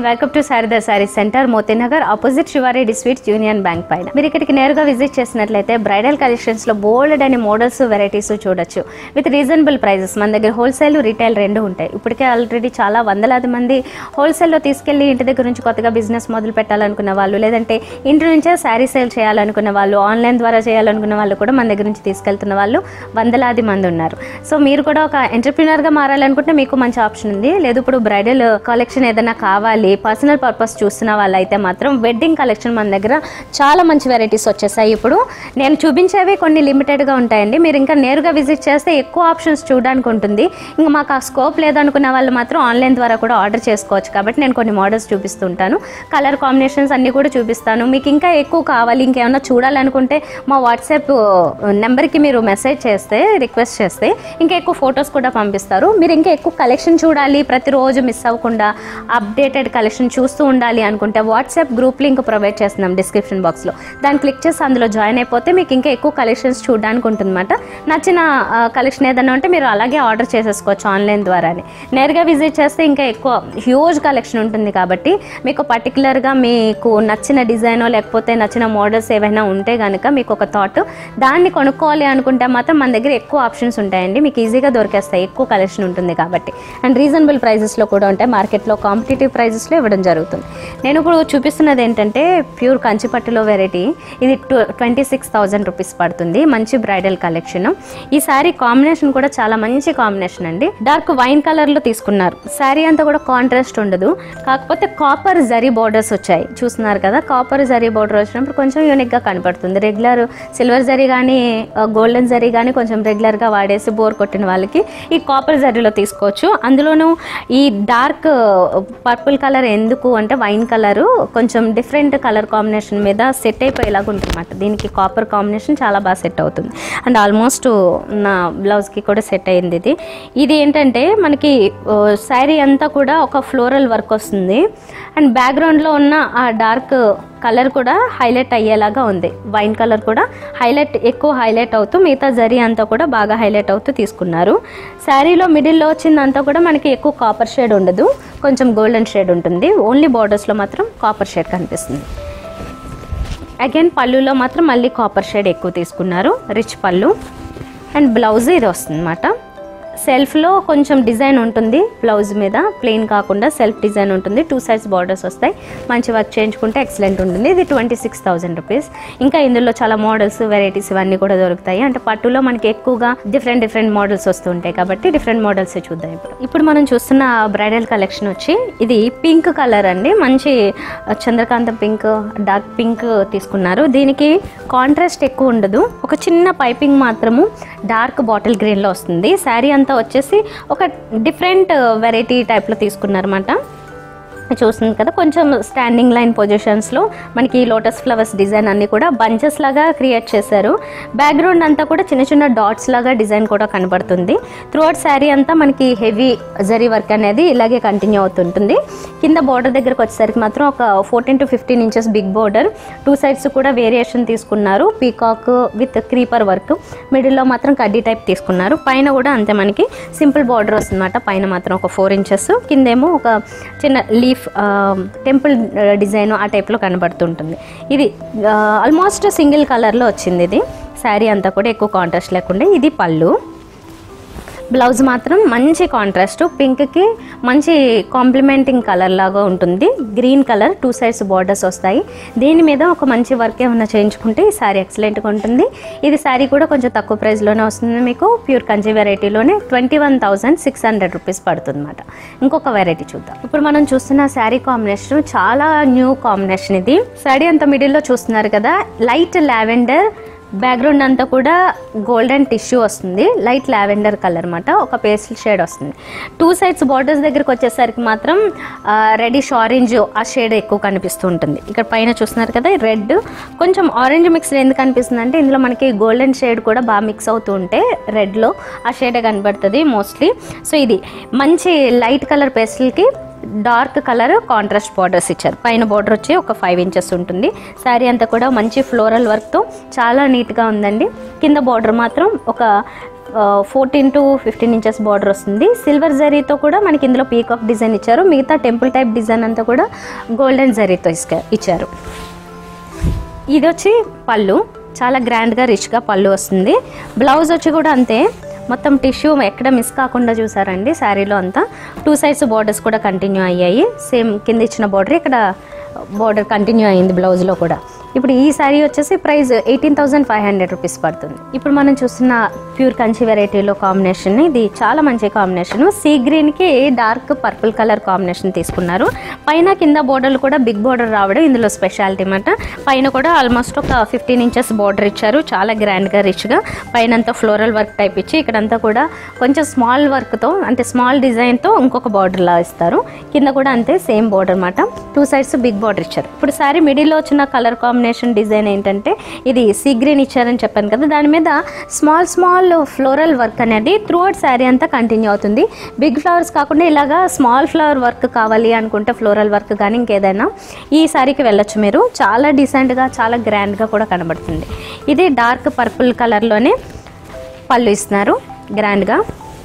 welcome to Sharada sari centre Motinagar opposite Shiva Reddy sweets Union Bank పైన మీరు ఇక్కడికి నేరుగా విజిట్ చేసినట్లయితే బ్రైడల్ కలెక్షన్స్ లో బోల్డ్ అని మోడల్స్ వెరైటీస్ చూడొచ్చు విత్ రీజనబుల్ ప్రైజెస్ మన దగ్గర హోల్సేల్ రీటైల్ రెండు ఉంటాయి ఇప్పటికే ఆల్రెడీ చాలా వందలాది మంది హోల్సేల్లో తీసుకెళ్లి ఇంటి దగ్గర నుంచి కొత్తగా బిజినెస్ మొదలు పెట్టాలనుకున్న వాళ్ళు లేదంటే ఇంటి నుంచే శారీ సేల్ చేయాలనుకున్న వాళ్ళు ఆన్లైన్ ద్వారా చేయాలనుకున్న వాళ్ళు కూడా మన దగ్గర నుంచి తీసుకెళ్తున్న వాళ్ళు వందలాది మంది ఉన్నారు సో మీరు కూడా ఒక ఎంటర్ప్రినర్గా మారాలనుకుంటే మీకు మంచి ఆప్షన్ ఉంది లేదు ఇప్పుడు బ్రైడల్ కలెక్షన్ ఏదైనా కావాలి పర్సనల్ పర్పస్ చూస్తున్న వాళ్ళైతే మాత్రం వెడ్డింగ్ కలెక్షన్ మన దగ్గర చాలా మంచి వెరైటీస్ వచ్చేసాయి ఇప్పుడు నేను చూపించేవి కొన్ని లిమిటెడ్గా ఉంటాయండి మీరు ఇంకా నేరుగా విజిట్ చేస్తే ఎక్కువ ఆప్షన్స్ చూడడానికి ఉంటుంది ఇంకా మాకు ఆ స్కోప్ లేదనుకున్న వాళ్ళు మాత్రం ఆన్లైన్ ద్వారా కూడా ఆర్డర్ చేసుకోవచ్చు కాబట్టి నేను కొన్ని మోడల్స్ చూపిస్తుంటాను కలర్ కాంబినేషన్స్ అన్నీ కూడా చూపిస్తాను మీకు ఇంకా ఎక్కువ కావాలి ఇంకేమైనా చూడాలనుకుంటే మా వాట్సాప్ నెంబర్కి మీరు మెసేజ్ చేస్తే రిక్వెస్ట్ చేస్తే ఇంకా ఎక్కువ ఫొటోస్ కూడా పంపిస్తారు మీరు ఇంకా ఎక్కువ కలెక్షన్ చూడాలి ప్రతిరోజు మిస్ అవ్వకుండా అప్డేటెడ్ కలెక్షన్ చూస్తూ ఉండాలి అనుకుంటే వాట్సాప్ గ్రూప్ లింక్ ప్రొవైడ్ చేస్తున్నాం డిస్క్రిప్షన్ బాక్స్లో దాన్ని క్లిక్ చేసి అందులో జాయిన్ అయిపోతే మీకు ఇంకా ఎక్కువ కలెక్షన్స్ చూడడానికి ఉంటుందన్నమాట నచ్చిన కలెక్షన్ ఏదైనా ఉంటే మీరు అలాగే ఆర్డర్ చేసేసుకోవచ్చు ఆన్లైన్ ద్వారానే నేరుగా విజిట్ చేస్తే ఇంకా ఎక్కువ హ్యూజ్ కలెక్షన్ ఉంటుంది కాబట్టి మీకు పర్టికులర్గా మీకు నచ్చిన డిజైనో లేకపోతే నచ్చిన మోడల్స్ ఏవైనా ఉంటే కనుక మీకు ఒక థాట్ దాన్ని కొనుక్కోవాలి అనుకుంటే మాత్రం మన దగ్గర ఎక్కువ ఆప్షన్స్ ఉంటాయండి మీకు ఈజీగా దొరికేస్తాయి ఎక్కువ కలెక్షన్ ఉంటుంది కాబట్టి అండ్ రీజనబుల్ ప్రైజెస్లో కూడా ఉంటాయి మార్కెట్లో కాంపిటేటివ్ ప్రైజెస్లో ఇవ్వడం జరుగుతుంది నేను ఇప్పుడు చూపిస్తున్నది ఏంటంటే ప్యూర్ కంచిపట్టులో వెరైటీ ఇది ట్వంటీ సిక్స్ థౌజండ్ రూపీస్ పడుతుంది మంచి బ్రైడల్ కలెక్షన్ ఈ శారీ కాంబినేషన్ కూడా చాలా మంచి కాంబినేషన్ అండి డార్క్ వైన్ కలర్లో తీసుకున్నారు శారీ అంతా కూడా కాంట్రాస్ట్ ఉండదు కాకపోతే కాపర్ జరీ బోర్డర్స్ వచ్చాయి చూస్తున్నారు కదా కాపర్ జరీ బోర్డర్ వచ్చినప్పుడు కొంచెం యూనిక్గా కనపడుతుంది రెగ్యులర్ సిల్వర్ జరీ కానీ గోల్డెన్ జరీ కానీ కొంచెం రెగ్యులర్గా వాడేసి బోర్ కొట్టిన వాళ్ళకి ఈ కాపర్ జరీలో తీసుకోవచ్చు అందులోనూ ఈ డార్క్ పర్పుల్ కలర్ ఎందుకు అంటే వైన్ కలర్ కొంచెం డిఫరెంట్ కలర్ కాంబినేషన్ మీద సెట్ అయిపోయేలాగా ఉంటుందన్నమాట దీనికి కాపర్ కాంబినేషన్ చాలా బాగా సెట్ అవుతుంది అండ్ ఆల్మోస్ట్ నా బ్లౌజ్కి కూడా సెట్ అయింది ఇది ఇది ఏంటంటే మనకి శారీ అంతా కూడా ఒక ఫ్లోరల్ వర్క్ వస్తుంది అండ్ బ్యాక్గ్రౌండ్లో ఉన్న ఆ డార్క్ కలర్ కూడా హైలైట్ అయ్యేలాగా ఉంది వైన్ కలర్ కూడా హైలైట్ ఎక్కువ హైలైట్ అవుతూ మిగతా జరీ అంతా కూడా బాగా హైలైట్ అవుతూ తీసుకున్నారు శారీలో మిడిల్లో వచ్చిందంతా కూడా మనకి ఎక్కువ కాపర్ షేడ్ ఉండదు కొంచెం గోల్డెన్ షేడ్ ఉంటుంది ఓన్లీ బార్డర్స్లో మాత్రం కాపర్ షేడ్ కనిపిస్తుంది అగైన్ పళ్ళులో మాత్రం మళ్ళీ కాపర్ షేడ్ ఎక్కువ తీసుకున్నారు రిచ్ పళ్ళు అండ్ బ్లౌజ్ ఇది వస్తుంది అనమాట సెల్ఫ్లో కొంచెం డిజైన్ ఉంటుంది బ్లౌజ్ మీద ప్లెయిన్ కాకుండా సెల్ఫ్ డిజైన్ ఉంటుంది టూ సైడ్స్ బార్డర్స్ వస్తాయి మంచి వర్క్ చేయించుకుంటే ఎక్సలెంట్ ఉంటుంది ఇది ట్వంటీ సిక్స్ థౌసండ్ రూపీస్ ఇంకా ఇందులో చాలా మోడల్స్ వెరైటీస్ ఇవన్నీ కూడా దొరుకుతాయి అంటే పట్టులో మనకి ఎక్కువగా డిఫరెంట్ డిఫరెంట్ మోడల్స్ వస్తుంటాయి కాబట్టి డిఫరెంట్ మోడల్స్ చూద్దాం ఇప్పుడు ఇప్పుడు మనం చూస్తున్న బ్రైడల్ కలెక్షన్ వచ్చి ఇది పింక్ కలర్ అండి మంచి చంద్రకాంతం పింక్ డార్క్ పింక్ తీసుకున్నారు దీనికి కాంట్రాస్ట్ ఎక్కువ ఉండదు ఒక చిన్న పైపింగ్ మాత్రము డార్క్ బాటిల్ గ్రీన్లో వస్తుంది శారీ అంతా వచ్చేసి ఒక డిఫరెంట్ వెరైటీ టైప్లో తీసుకున్నారన్నమాట చూస్తుంది కదా కొంచెం స్టాండింగ్ లైన్ పొజిషన్స్లో మనకి లోటస్ ఫ్లవర్స్ డిజైన్ అన్ని కూడా బంచెస్ లాగా క్రియేట్ చేశారు బ్యాక్గ్రౌండ్ అంతా కూడా చిన్న చిన్న డాట్స్ లాగా డిజైన్ కూడా కనబడుతుంది త్రూఅవుట్ శారీ అంతా మనకి హెవీ జరీ వర్క్ అనేది ఇలాగే కంటిన్యూ అవుతుంటుంది కింద బార్డర్ దగ్గరకు వచ్చేసరికి మాత్రం ఒక fourteen to fifteen inches big border two sides కూడా వేరియేషన్ తీసుకున్నారు పీకాక్ విత్ క్రీపర్ వర్క్ మిడిల్లో మాత్రం కడ్డీ టైప్ తీసుకున్నారు పైన కూడా అంతే మనకి సింపుల్ బార్డర్ వస్తుందన్నమాట పైన మాత్రం ఒక ఫోర్ ఇంచెస్ కిందేమో ఒక చిన్న లీఫ్ టెంపుల్ డిజైన్ ఆ టైప్లో కనబడుతుంటుంది ఇది ఆల్మోస్ట్ సింగిల్ కలర్లో వచ్చింది ఇది శారీ అంతా కూడా ఎక్కువ కాంట్రాస్ట్ లేకుండా ఇది పళ్ళు బ్లౌజ్ మాత్రం మంచి కాంట్రాస్ట్ పింక్కి మంచి కాంప్లిమెంటింగ్ కలర్ లాగా ఉంటుంది green colour two sides borders వస్తాయి దీని మీద ఒక మంచి వర్క్ ఏమైనా చేయించుకుంటే ఈ శారీ ఎక్సలెంట్గా ఉంటుంది ఇది శారీ కూడా కొంచెం తక్కువ ప్రైస్లోనే వస్తుంది మీకు ప్యూర్ కంచి వెరైటీలోనే twenty one thousand six hundred rupees పడుతుంది అనమాట ఇంకొక వెరైటీ చూద్దాం ఇప్పుడు మనం చూస్తున్న శారీ కాంబినేషన్ చాలా న్యూ కాంబినేషన్ ఇది శారీ అంత మిడిల్లో చూస్తున్నారు కదా లైట్ లావెండర్ బ్యాక్గ్రౌండ్ అంతా కూడా గోల్డెన్ టిష్యూ వస్తుంది లైట్ లావెండర్ కలర్ అనమాట ఒక పేస్టల్ షేడ్ వస్తుంది టూ సైడ్స్ బార్డర్స్ దగ్గరికి వచ్చేసరికి మాత్రం రెడిష్ ఆరెంజ్ ఆ షేడ్ ఎక్కువ కనిపిస్తూ ఉంటుంది ఇక్కడ పైన చూస్తున్నారు కదా రెడ్ కొంచెం ఆరెంజ్ మిక్స్ ఎందుకు కనిపిస్తుంది అంటే ఇందులో మనకి గోల్డెన్ షేడ్ కూడా బాగా మిక్స్ అవుతూ ఉంటే రెడ్లో ఆ షేడే కనబడుతుంది మోస్ట్లీ సో ఇది మంచి లైట్ కలర్ పేస్టల్కి డార్క్ కలర్ కాంట్రాస్ట్ బార్డర్స్ ఇచ్చారు పైన బార్డర్ వచ్చి ఒక ఫైవ్ ఇంచెస్ ఉంటుంది శారీ అంతా కూడా మంచి ఫ్లోరల్ వర్క్తో చాలా నీట్గా ఉందండి కింద బార్డర్ మాత్రం ఒక fourteen to fifteen inches border వస్తుంది సిల్వర్ జరీతో కూడా మనకి ఇందులో పీకాక్ డిజైన్ ఇచ్చారు మిగతా టెంపుల్ టైప్ డిజైన్ అంతా కూడా గోల్డెన్ జరీతో ఇస్క ఇచ్చారు ఇది వచ్చి పళ్ళు చాలా గ్రాండ్గా రిచ్గా పళ్ళు వస్తుంది బ్లౌజ్ వచ్చి కూడా అంతే మొత్తం టిష్యూ ఎక్కడ మిస్ కాకుండా చూసారండి శారీలో అంతా టూ సైడ్స్ బార్డర్స్ కూడా కంటిన్యూ అయ్యాయి సేమ్ కింద ఇచ్చిన బార్డర్ ఇక్కడ బార్డర్ కంటిన్యూ అయింది బ్లౌజ్లో కూడా ఇప్పుడు ఈ శారీ వచ్చేసి price eighteen thousand five hundred rupees పడుతుంది ఇప్పుడు మనం చూస్తున్న ప్యూర్ కంచి వెరైటీలో కాంబినేషన్ ఇది చాలా మంచి కాంబినేషన్ సీ గ్రీన్కి డార్క్ పర్పుల్ కలర్ కాంబినేషన్ తీసుకున్నారు పైన కింద బోర్డర్లు కూడా బిగ్ బోర్డర్ రావడం ఇందులో స్పెషాలిటీ అన్నమాట పైన కూడా ఆల్మోస్ట్ ఒక ఫిఫ్టీన్ ఇంచెస్ బోర్డర్ ఇచ్చారు చాలా గ్రాండ్గా రిచ్గా పైన అంతా ఫ్లోరల్ వర్క్ టైప్ ఇచ్చి ఇక్కడంతా కూడా కొంచెం స్మాల్ వర్క్తో అంటే స్మాల్ డిజైన్తో ఇంకొక బార్డర్ లా ఇస్తారు కింద కూడా అంతే సేమ్ బోర్డర్ అనమాట టూ సైడ్స్ బిగ్ బార్డర్ ఇచ్చారు ఇప్పుడు సారీ మిడిల్లో వచ్చిన కలర్ కాంబినేషన్ డిజైన్ ఏంటంటే ఇది సీ గ్రీన్ ఇచ్చారని చెప్పాను కదా దాని మీద స్మాల్ స్మాల్ ఫ్లోరల్ వర్క్ అనేది త్రూ అవుట్ శారీ అంతా కంటిన్యూ అవుతుంది బిగ్ ఫ్లవర్స్ కాకుండా ఇలాగా స్మాల్ ఫ్లవర్ వర్క్ కావాలి అనుకుంటే ఫ్లోరల్ వర్క్ కానీ ఇంకేదైనా ఈ శారీకి వెళ్ళొచ్చు మీరు చాలా డీసెంట్గా చాలా గ్రాండ్గా కూడా కనబడుతుంది ఇది డార్క్ పర్పుల్ కలర్లోనే పళ్ళు ఇస్తున్నారు గ్రాండ్గా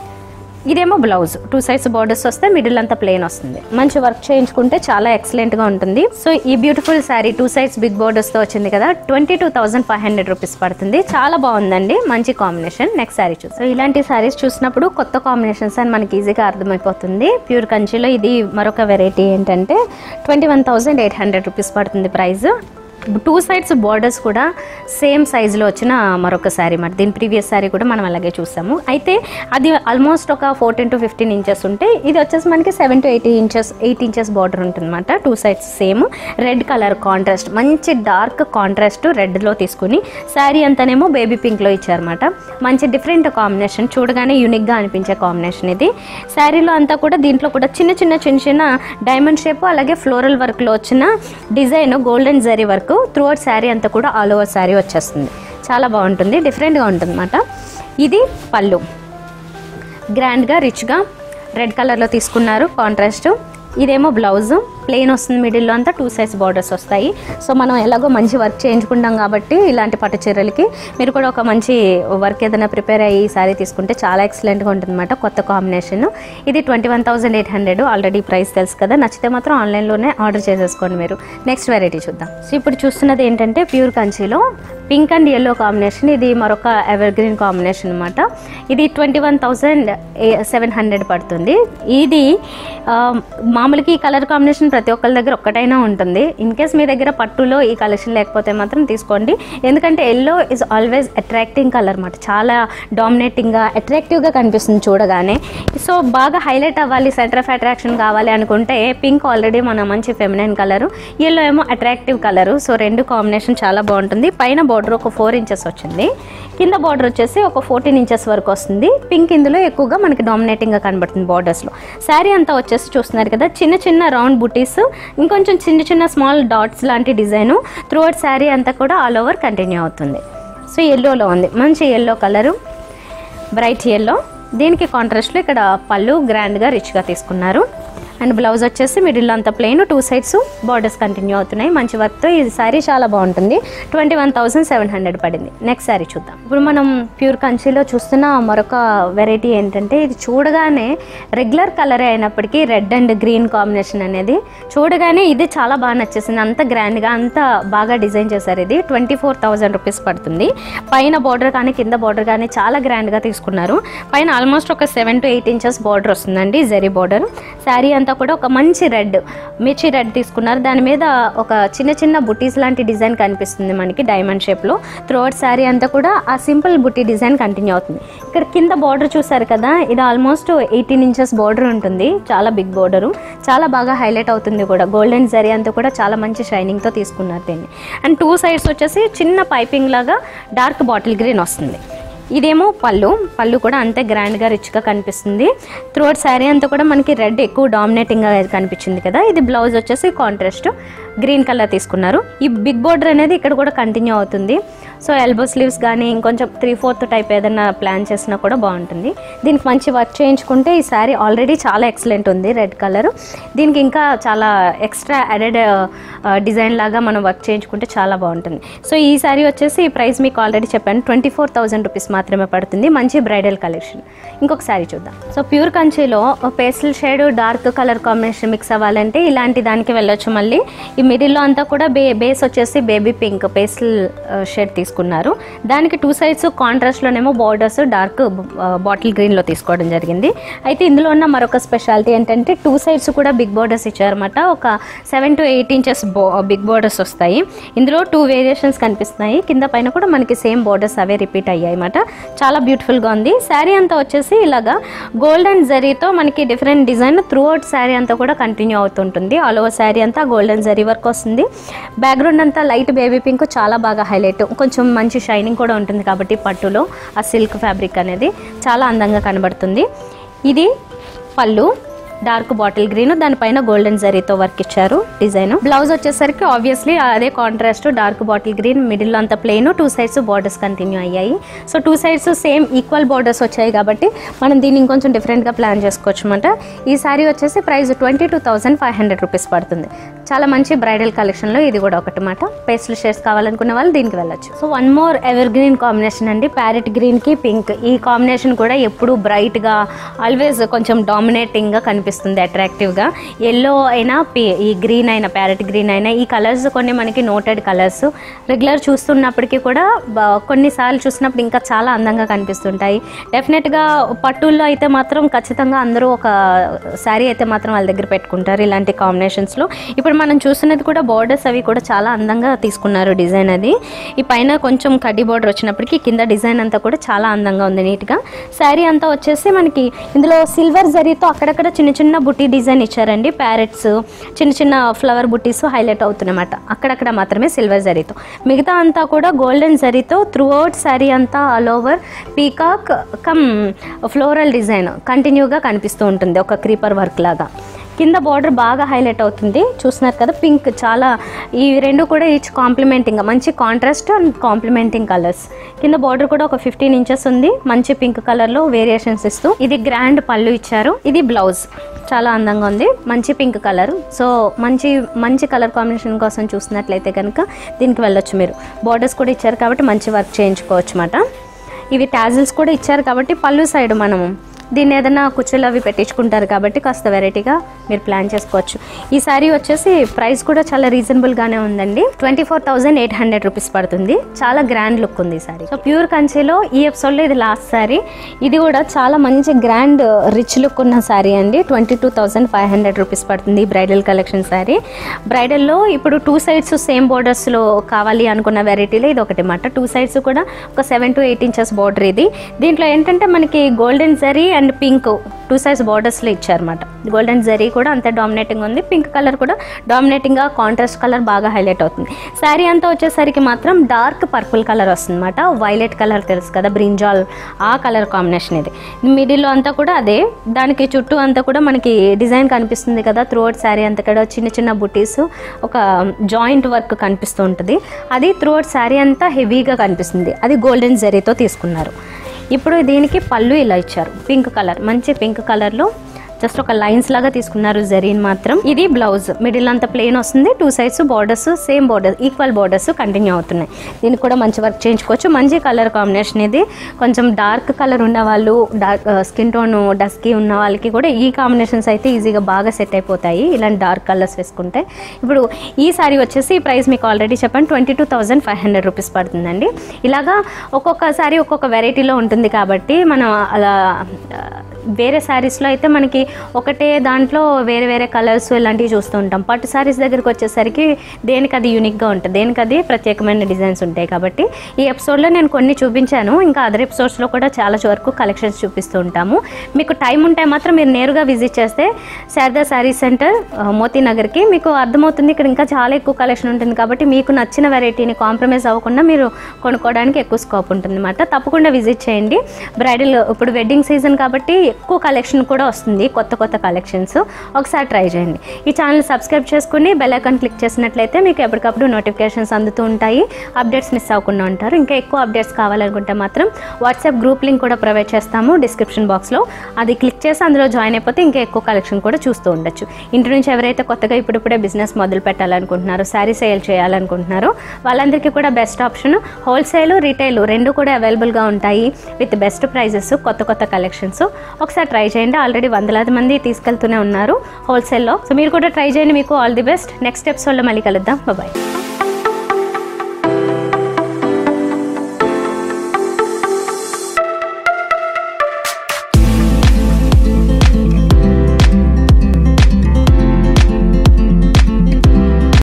ఇదేమో బ్లౌజ్ టూ సైడ్స్ బార్డర్స్ వస్తే మిడిల్ అంతా ప్లెయిన్ వస్తుంది మంచి వర్క్ చేయించుకుంటే చాలా ఎక్సలెంట్ గా ఉంటుంది సో ఈ beautiful sari two sides big borders తో వచ్చింది కదా twenty two thousand five hundred rupees పడుతుంది చాలా బాగుందండి మంచి కాంబినేషన్ నెక్స్ట్ శారీ చూసి సో ఇలాంటి శారీస్ చూసినప్పుడు కొత్త కాంబినేషన్స్ అని మనకి ఈజీగా అర్థమైపోతుంది ప్యూర్ కంచిలో ఇది మరొక వెరైటీ ఏంటంటే twenty one thousand eight hundred rupees పడుతుంది ప్రైస్ టూ సైడ్స్ బార్డర్స్ కూడా సేమ్ సైజులో వచ్చిన మరొక శారీ మరి దీని ప్రీవియస్ శారీ కూడా మనం అలాగే చూసాము అయితే అది ఆల్మోస్ట్ ఒక ఫోర్టీన్ టు ఫిఫ్టీన్ ఇంచెస్ ఉంటే ఇది వచ్చేసి మనకి seven to eight inches eight inches border ఉంటుందన్నమాట two sides same red colour contrast మంచి డార్క్ కాంట్రాస్ట్ రెడ్లో తీసుకుని శారీ అంతానేమో బేబీ పింక్లో ఇచ్చారన్నమాట మంచి డిఫరెంట్ కాంబినేషన్ చూడగానే యూనిక్గా అనిపించే కాంబినేషన్ ఇది శారీలో అంతా కూడా దీంట్లో కూడా చిన్న చిన్న చిన్న చిన్న డైమండ్ షేప్ అలాగే ఫ్లోరల్ వర్క్లో వచ్చిన design golden zari work throughout sari అంతా కూడా ఆల్ ఓవర్ శారీ వచ్చేస్తుంది చాలా బాగుంటుంది డిఫరెంట్గా ఉంటుంది అనమాట ఇది పళ్ళు గ్రాండ్గా రిచ్గా రెడ్ కలర్లో తీసుకున్నారు కాంట్రాస్ట్ ఇదేమో బ్లౌజ్ ప్లెయిన్ వస్తుంది మిడిల్లో అంతా టూ సైజ్ బార్డర్స్ వస్తాయి సో మనం ఎలాగో మంచి వర్క్ చేయించుకుంటాం కాబట్టి ఇలాంటి పట్టు చీరలకి మీరు కూడా ఒక మంచి వర్క్ ఏదైనా ప్రిపేర్ అయ్యి ఈ సారీ తీసుకుంటే చాలా ఎక్సలెంట్గా ఉంటుందన్నమాట కొత్త కాంబినేషన్ ఇది twenty one thousand eight hundred already price తెలుసు కదా నచ్చితే మాత్రం ఆన్లైన్లోనే ఆర్డర్ చేసేసుకోండి మీరు నెక్స్ట్ వెరైటీ చూద్దాం సో ఇప్పుడు చూస్తున్నది ఏంటంటే ప్యూర్ కంచిలో పింక్ అండ్ ఎల్లో కాంబినేషన్ ఇది మరొక ఎవర్ గ్రీన్ కాంబినేషన్ అనమాట ఇది twenty one thousand seven hundred పడుతుంది ఇది ఆ, మామూలుగా ఈ కలర్ కాంబినేషన్ ప్రతి ఒక్కరి దగ్గర ఒక్కటైనా ఉంటుంది ఇన్ కేస్ మీ దగ్గర పట్టులో ఈ కలెక్షన్ లేకపోతే మాత్రం తీసుకోండి ఎందుకంటే yellow is always attracting colour అనమాట చాలా డామినేటింగ్గా అట్రాక్టివ్గా కనిపిస్తుంది చూడగానే సో బాగా హైలైట్ అవ్వాలి సెంటర్ ఆఫ్ అట్రాక్షన్ కావాలి అనుకుంటే పింక్ ఆల్రెడీ మన మంచి ఫెమినైన్ కలరు ఎల్లో ఏమో అట్రాక్టివ్ కలరు సో రెండు కాంబినేషన్ చాలా బాగుంటుంది పైన బార్డర్ ఒక ఫోర్ ఇంచెస్ వచ్చింది కింద బార్డర్ వచ్చేసి ఒక ఫోర్టీన్ ఇంచెస్ వరకు వస్తుంది పింక్ ఇందులో ఎక్కువగా మనకి డామినేటింగ్గా కనబడుతుంది బార్డర్స్లో శారీ అంతా వచ్చేసి చూస్తున్నారు కదా చిన్న చిన్న రౌండ్ బుటీస్ ఇంకొంచెం చిన్న చిన్న స్మాల్ డాట్స్ లాంటి డిజైను త్రూ అవుట్ శారీ అంతా కూడా ఆల్ ఓవర్ కంటిన్యూ అవుతుంది సో ఎల్లోలో ఉంది మంచి ఎల్లో కలరు బ్రైట్ ఎల్లో దీనికి కాంట్రాస్ట్లో ఇక్కడ పళ్ళు గ్రాండ్గా రిచ్గా తీసుకున్నారు అండ్ బ్లౌజ్ వచ్చేసి మిడిల్లో అంత plain two sides borders continue అవుతున్నాయి మంచి వర్క్తో ఈ శారీ చాలా బాగుంటుంది twenty one thousand seven hundred పడింది నెక్స్ట్ శారీ చూద్దాం ఇప్పుడు మనం ప్యూర్ కంచిలో చూస్తున్న మరొక వెరైటీ ఏంటంటే ఇది చూడగానే రెగ్యులర్ కలరే అయినప్పటికీ రెడ్ అండ్ గ్రీన్ కాంబినేషన్ అనేది చూడగానే ఇది చాలా బాగా నచ్చేసింది అంత గ్రాండ్గా అంత బాగా డిజైన్ చేశారు ఇది ట్వంటీ ఫోర్ థౌజండ్ రూపీస్ పడుతుంది పైన బార్డర్ కానీ కింద బార్డర్ కానీ చాలా గ్రాండ్గా తీసుకున్నారు పైన ఆల్మోస్ట్ ఒక seven to eight inches border వస్తుందండి జరీ బార్డర్ శారీ అంతా కూడా ఒక మంచి రెడ్ మిర్చి రెడ్ తీసుకున్నారు దాని మీద ఒక చిన్న చిన్న బుటీస్ లాంటి డిజైన్ కనిపిస్తుంది మనకి డైమండ్ షేప్లో త్రోట్ శారీ అంతా కూడా ఆ సింపుల్ బుటీ డిజైన్ కంటిన్యూ అవుతుంది ఇక్కడ కింద బార్డర్ చూసారు కదా ఇది ఆల్మోస్ట్ ఎయిటీన్ ఇంచెస్ బార్డర్ ఉంటుంది చాలా బిగ్ బార్డరు చాలా బాగా హైలైట్ అవుతుంది కూడా గోల్డెన్ జరీ అంతా కూడా చాలా మంచి షైనింగ్తో తీసుకున్నారు దీన్ని అండ్ టూ సైడ్స్ వచ్చేసి చిన్న పైపింగ్ లాగా డార్క్ బాటిల్ గ్రీన్ వస్తుంది ఇదేమో పళ్ళు పళ్ళు కూడా అంతే గ్రాండ్గా రిచ్గా కనిపిస్తుంది త్రూఅవుట్ శారీ అంతా కూడా మనకి రెడ్ ఎక్కువ డామినేటింగ్గా కనిపించింది కదా ఇది బ్లౌజ్ వచ్చేసి కాంట్రాస్ట్ గ్రీన్ కలర్ తీసుకున్నారు ఈ బిగ్ బోర్డర్ అనేది ఇక్కడ కూడా కంటిన్యూ అవుతుంది సో ఎల్బో స్లీవ్స్ కానీ ఇంకొంచెం త్రీ ఫోర్త్ టైప్ ఏదైనా ప్లాన్ చేసినా కూడా బాగుంటుంది దీనికి మంచి వర్క్ చేయించుకుంటే ఈ శారీ ఆల్రెడీ చాలా ఎక్సలెంట్ ఉంది రెడ్ కలర్ దీనికి ఇంకా చాలా ఎక్స్ట్రా యాడెడ్ డిజైన్ లాగా మనం వర్క్ చేయించుకుంటే చాలా బాగుంటుంది సో ఈ శారీ వచ్చేసి ఈ ప్రైస్ మీకు ఆల్రెడీ చెప్పాను ట్వంటీ ఫోర్ థౌసండ్ రూపీస్ మాత్రమే పడుతుంది మంచి బ్రైడల్ కలెక్షన్ ఇంకొక శారీ చూద్దాం సో ప్యూర్ కంచిలో pastel shade dark colour combination mix అవ్వాలంటే ఇలాంటి దానికి వెళ్ళొచ్చు మళ్ళీ ఈ మిడిల్లో అంతా కూడా బే బేస్ వచ్చేసి బేబీ పింక్ పేస్టల్ షేడ్ తీసుకున్నారు దానికి టూ సైడ్స్ కాంట్రాస్ట్లోనేమో బార్డర్స్ డార్క్ బాటిల్ గ్రీన్లో తీసుకోవడం జరిగింది అయితే ఇందులో ఉన్న మరొక స్పెషాలిటీ ఏంటంటే టూ సైడ్స్ కూడా బిగ్ బార్డర్స్ ఇచ్చారన్నమాట ఒక సెవెన్ టు ఎయిట్ ఇంచెస్ బో బిగ్ బార్డర్స్ వస్తాయి ఇందులో టూ వేరియేషన్స్ కనిపిస్తున్నాయి కింద పైన కూడా మనకి సేమ్ బార్డర్స్ అవే రిపీట్ అయ్యాయి అన్నమాట చాలా బ్యూటిఫుల్గా ఉంది శారీ అంతా వచ్చేసి ఇలాగా గోల్డ్ అండ్ జరీతో మనకి different design throughout sari అంతా కూడా కంటిన్యూ అవుతుంటుంది ఆల్ ఓవర్ శారీ అంతా గోల్డెన్ జరీ వర్క్ వస్తుంది బ్యాక్గ్రౌండ్ అంతా లైట్ బేబీ పింక్ చాలా బాగా హైలైట్ కొంచెం మంచి షైనింగ్ కూడా ఉంటుంది కాబట్టి పట్టులో ఆ సిల్క్ ఫ్యాబ్రిక్ అనేది చాలా అందంగా కనబడుతుంది ఇది పళ్ళు డార్క్ బాటిల్ గ్రీన్ దానిపైన గోల్డెన్ జరీతో వర్క్ ఇచ్చారు డిజైన్ బ్లౌజ్ వచ్చేసరికి ఆబ్వియస్లీ అదే contrast dark bottle green middle అంతా plain two sides borders continue అయ్యాయి so two sides same equal borders వచ్చాయి కాబట్టి మనం దీన్ని ఇంకొంచెం డిఫరెంట్గా ప్లాన్ చేసుకోవచ్చు అనమాట ఈ సారీ వచ్చేసి price twenty two thousand five hundred rupees పడుతుంది చాలా మంచి బ్రైడల్ కలెక్షన్లో ఇది కూడా ఒకటి మాట పేస్టల్ షేడ్స్ కావాలనుకునే వాళ్ళు దీనికి వెళ్ళొచ్చు so one more evergreen combination అండి ప్యారెట్ గ్రీన్కి పింక్ ఈ కాంబినేషన్ కూడా ఎప్పుడు బ్రైట్గా ఆల్వేస్ కొంచెం డామినేటింగ్గా కనిపిస్తుంది అట్రాక్టివ్గా ఎల్లో అయినా పి- ఈ గ్రీన్ అయినా ప్యారెట్ గ్రీన్ అయినా ఈ కలర్స్ కొన్ని మనకి నోటెడ్ కలర్స్ రెగ్యులర్ చూస్తున్నప్పటికీ కూడా బ- కొన్నిసార్లు చూసినప్పుడు ఇంకా చాలా అందంగా కనిపిస్తుంటాయి డెఫినెట్గా పట్టుల్లో అయితే మాత్రం ఖచ్చితంగా అందరూ ఒక శారీ అయితే మాత్రం వాళ్ళ దగ్గర పెట్టుకుంటారు ఇలాంటి కాంబినేషన్స్లో ఇప్పుడు మనం చూస్తున్నది కూడా బోర్డర్స్ అవి కూడా చాలా అందంగా తీసుకున్నారు డిజైన్ అది ఈ పైన కొంచెం కడ్డీ బోర్డర్ వచ్చినప్పటికీ కింద డిజైన్ అంతా కూడా చాలా అందంగా ఉంది నీట్గా శారీ అంతా వచ్చేసి మనకి ఇందులో సిల్వర్ జరీతో అక్కడక్కడ చిన్న చిన్న బుట్టి డిజైన్ ఇచ్చారండి ప్యారెట్స్ చిన్న చిన్న ఫ్లవర్ బుట్టీస్ హైలైట్ అవుతున్నమాట అక్కడక్కడ మాత్రమే సిల్వర్ జరీతో మిగతా అంతా కూడా గోల్డెన్ జరీతో త్రూ అవుట్ శారీ అంతా all over peacock come floral design కంటిన్యూగా కనిపిస్తూ ఉంటుంది ఒక క్రీపర్ వర్క్ లాగా కింద బార్డర్ బాగా హైలైట్ అవుతుంది చూస్తున్నారు కదా పింక్ చాలా ఈ రెండు కూడా ఈచ్ కాంప్లిమెంటింగ్ మంచి కాంట్రాస్ట్ అండ్ కాంప్లిమెంటింగ్ కలర్స్ కింద బార్డర్ కూడా ఒక ఫిఫ్టీన్ ఇంచెస్ ఉంది మంచి పింక్ కలర్లో వేరియేషన్స్ ఇస్తూ ఇది గ్రాండ్ పళ్ళు ఇచ్చారు ఇది బ్లౌజ్ చాలా అందంగా ఉంది మంచి పింక్ కలర్ సో మంచి మంచి కలర్ కాంబినేషన్ కోసం చూసినట్లయితే కనుక దీనికి వెళ్ళొచ్చు మీరు బార్డర్స్ కూడా ఇచ్చారు కాబట్టి మంచి వర్క్ చేయించుకోవచ్చు అన్నమాట ఇవి టాజిల్స్ కూడా ఇచ్చారు కాబట్టి పళ్ళు సైడ్ మనము దీన్ని ఏదైనా కుచ్చులు అవి పెట్టించుకుంటారు కాబట్టి కాస్త వెరైటీగా మీరు ప్లాన్ చేసుకోవచ్చు ఈ సారీ వచ్చేసి ప్రైస్ కూడా చాలా రీజనబుల్గానే ఉందండి twenty four thousand eight hundred rupees పడుతుంది చాలా గ్రాండ్ లుక్ ఉంది ఈ సారీ సో ప్యూర్ కంచిలో ఈ ఎపిసోడ్లో ఇది లాస్ట్ సారీ ఇది కూడా చాలా మంచి గ్రాండ్ రిచ్ లుక్ ఉన్న సారీ అండి twenty two thousand five hundred rupees పడుతుంది బ్రైడల్ కలెక్షన్ సారీ బ్రైడల్లో ఇప్పుడు టూ సైడ్స్ సేమ్ బోర్డర్స్లో కావాలి అనుకున్న వెరైటీలో ఇది ఒకటి మాట టూ సైడ్స్ కూడా ఒక seven to eight inches border ఇది దీంట్లో ఏంటంటే మనకి golden zari and pink two sides బార్డర్స్లో ఇచ్చారన్నమాట గోల్డెన్ జరీ కూడా అంతే డామినేటింగ్ ఉంది పింక్ కలర్ కూడా డామినేటింగ్గా కాంట్రాస్ట్ కలర్ బాగా హైలైట్ అవుతుంది శారీ అంతా వచ్చేసరికి మాత్రం డార్క్ పర్పుల్ కలర్ వస్తుంది అనమాట వైలెట్ కలర్ తెలుసు కదా బ్రింజాల్ ఆ కలర్ కాంబినేషన్ ఇది మిడిల్లో అంతా కూడా అదే దానికి చుట్టూ అంతా కూడా మనకి డిజైన్ కనిపిస్తుంది కదా త్రూ అవుట్ శారీ అంతా కూడా చిన్న చిన్న బుటీస్ ఒక జాయింట్ వర్క్ కనిపిస్తూ ఉంటుంది అది త్రూ అవుట్ శారీ అంతా హెవీగా కనిపిస్తుంది అది గోల్డెన్ జరీతో తీసుకున్నారు ఇప్పుడు దీనికి పళ్ళు ఇలా ఇచ్చారు పింక్ కలర్ మంచి పింక్ కలర్లో జస్ట్ ఒక లైన్స్ లాగా తీసుకున్నారు జరీన్ మాత్రం ఇది బ్లౌజ్ మిడిల్ అంతా ప్లెయిన్ వస్తుంది two sides borders same border equal borders continue అవుతున్నాయి దీనికి కూడా మంచి వర్క్ చేయించుకోవచ్చు మంచి కలర్ కాంబినేషన్ ఇది కొంచెం డార్క్ కలర్ ఉన్న వాళ్ళు డార్క్ స్కిన్ టోన్ డస్కీ ఉన్న వాళ్ళకి కూడా ఈ కాంబినేషన్స్ అయితే ఈజీగా బాగా సెట్ అయిపోతాయి ఇలాంటి డార్క్ కలర్స్ వేసుకుంటే ఇప్పుడు ఈ సారీ వచ్చేసి ఈ ప్రైస్ మీకు ఆల్రెడీ చెప్పాను twenty two thousand five hundred rupees పడుతుందండి ఇలాగా ఒక్కొక్క సారీ ఒక్కొక్క వెరైటీలో ఉంటుంది కాబట్టి మనం అలా ఆ, వేరే శారీస్లో అయితే మనకి ఒకటే దాంట్లో వేరే వేరే కలర్స్ ఇలాంటివి చూస్తూ ఉంటాం పట్టు శారీస్ దగ్గరికి వచ్చేసరికి దేనికి అది యూనిక్గా ఉంటుంది దేనికి అది ప్రత్యేకమైన డిజైన్స్ ఉంటాయి కాబట్టి ఈ ఎపిసోడ్లో నేను కొన్ని చూపించాను ఇంకా అదర్ ఎపిసోడ్స్లో కూడా చాలా వరకు కలెక్షన్స్ చూపిస్తూ ఉంటాము మీకు టైం ఉంటే మాత్రం మీరు నేరుగా విజిట్ చేస్తే శారదా శారీ సెంటర్ ఆ, మోతీ నగర్కి మీకు అర్థమవుతుంది ఇక్కడ ఇంకా చాలా ఎక్కువ కలెక్షన్ ఉంటుంది కాబట్టి మీకు నచ్చిన వెరైటీని కాంప్రమైజ్ అవ్వకుండా మీరు కొనుక్కోవడానికి ఎక్కువ స్కోప్ ఉంటుంది అనమాట తప్పకుండా విజిట్ చేయండి బ్రైడల్ ఇప్పుడు వెడ్డింగ్ సీజన్ కాబట్టి ఎక్కువ కలెక్షన్ కూడా వస్తుంది కొత్త కొత్త కలెక్షన్స్ ఒకసారి ట్రై చేయండి ఈ ఛానల్ సబ్స్క్రైబ్ చేసుకుని బెల్ ఐకాన్ క్లిక్ చేసినట్లయితే మీకు ఎప్పటికప్పుడు నోటిఫికేషన్స్ అందుతూ ఉంటాయి అప్డేట్స్ మిస్ అవ్వకుండా ఉంటారు ఇంకా ఎక్కువ అప్డేట్స్ కావాలనుకుంటే మాత్రం వాట్సాప్ గ్రూప్ లింక్ కూడా ప్రొవైడ్ చేస్తాము డిస్క్రిప్షన్ బాక్స్లో అది క్లిక్ చేసి అందులో జాయిన్ అయిపోతే ఇంకా ఎక్కువ కలెక్షన్ కూడా చూస్తూ ఉండొచ్చు ఇంటి నుంచి ఎవరైతే కొత్తగా ఇప్పుడిప్పుడే బిజినెస్ మొదలు పెట్టాలనుకుంటున్నారో శారీ సేల్ చేయాలనుకుంటున్నారో వాళ్ళందరికీ కూడా బెస్ట్ ఆప్షన్ హోల్సేల్ రీటైల్ రెండు కూడా అవైలబుల్గా ఉంటాయి విత్ బెస్ట్ ప్రైజెస్ కొత్త కొత్త కలెక్షన్స్ ఒకసారి ట్రై చేయండి ఆల్రెడీ వందలాది మంది తీసుకెళ్తూనే ఉన్నారు హోల్సేల్లో సో మీరు కూడా ట్రై చేయండి మీకు ఆల్ ది బెస్ట్ నెక్స్ట్ ఎపిసోడ్లో మళ్ళీ కలుద్దాం బాయ్